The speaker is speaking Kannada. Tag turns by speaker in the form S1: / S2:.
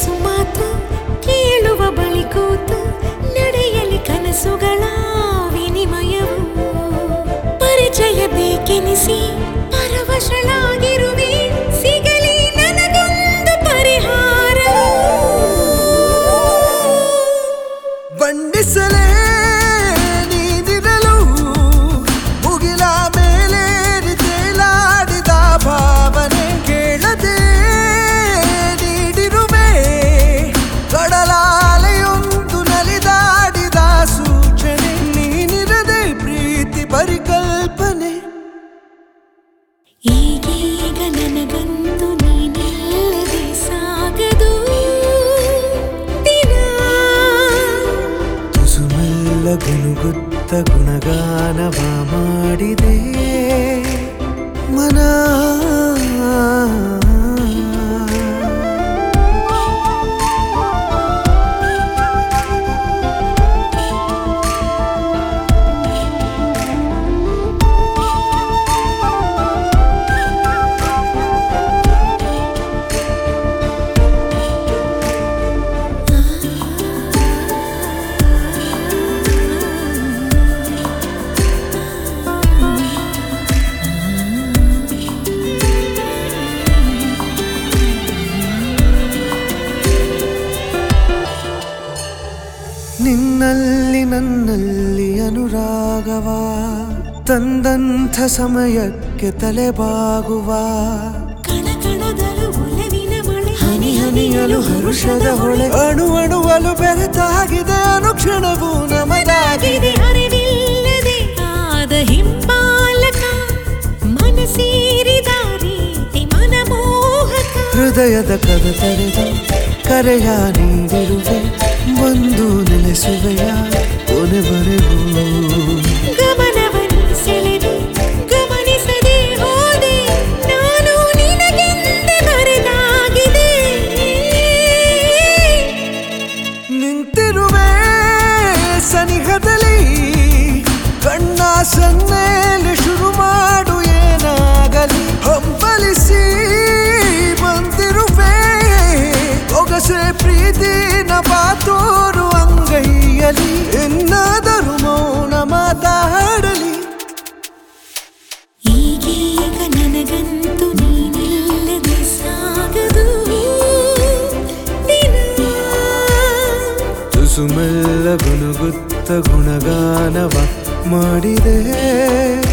S1: ಮನಸ್ಸು ಮಾತು ಕೇಳುವ ಬಳಿ ಕೂತು ನಡೆಯಲಿ ಕನಸುಗಳ ವಿನಿಮಯವು ಪರಿಚಯ ಬೇಕೆನಿಸಿ ಪರವಶಳಾಗಿರುವೆ ಸಿಗಲಿ ನನಗೊಂದು ಪರಿಹಾರ
S2: ಬಣ್ಣಿಸಲೇ ನೀನಿರಲು ಮುಗಿಲ ಮೇಲೆ ತೇಲಾಡಿದ ಭಾವನೆ ಕೇಳದೆ ನೀಡಿರುವೆ ಕಡಲಾಲೆಯೊಂದು ನಲಿದಾಡಿದ ಸೂಚನೆ ನೀನಿರದೆ ಪ್ರೀತಿ ಪರಿಕಲ್ಪನೆ
S1: ಈಗೀಗ ನನಗಂತೂ ನೀನಿಲ್ಲದೆ ಸಾಗದು ದಿನ
S2: ತುಸುಮೆಲ್ಲ ಗುನುಗುತ್ತ ಗುಣಗಾನವ ಮಾಡಿದೆ ಮನ ನಿನ್ನಲ್ಲಿ ನನ್ನಲ್ಲಿ ಅನುರಾಗವ ತಂದಂಥ ಸಮಯಕ್ಕೆ ತಲೆಬಾಗುವ
S1: ಕಣಕಣದಲು ಒಲವಿನ ಮಳೆ
S2: ಹನಿ ಹನಿಯಲು ಹರುಷದ ಹೊಳೆ ಅಣು ಅಣುವಲು ಬೆರೆತಾಗಿದೆ ಅನುಕ್ಷಣವು ನಮದಾಗಿದೆ
S1: ಆಗಿದೆ ಅರಿವಿಲ್ಲದೆ ಆದ ಹಿಂಪಾಲಕ ಮನಸೇರಿದ ರೀತಿ ಮನಮೋಹಕ
S2: ಹೃದಯದ ಕದ ತೆರೆದು ಕರೆಯ ನೀಡಿರುವೆ ಒಂದು ನೆಲೆಸುವೆಯ ಕೊನೆವರೆಗೂ
S1: ಗಮನವನ್ನು ಸೆಳೆದು ಗಮನಿಸದೆ ಹೋದೆ ನಾನು ನಿನಗೆಂದೇ ಬರೆದಾಗಿದೆ
S2: ನಿಂತಿರುವೆ ಸನಿಹದಲ್ಲಿ ಕಣ್ಣ ಸನ್ನೆಯಲ್ಲಿ ಶುರು ಮಾಡು ಏನಾಗಲಿ ಹಂಬಲಿಸಿ ಬಂದಿರುವೆ ಒಗಸೆ ಪ್ರೀತಿನ ಬಾತೋರು ಅಂಗೈಯಲಿ ಎನ್ನಾದರೂ ಮೌನ ಮಾತಾಡಲಿ
S1: ಈಗೀಗ ನನಗಂತೂ ನೀನಿಲ್ಲದೆ ಸಾಗದು ದಿನ
S2: ತುಸುಮೆಲ್ಲ ಗುನುಗುತ್ತ ಗುಣಗಾನವ ಮಾಡಿದೆ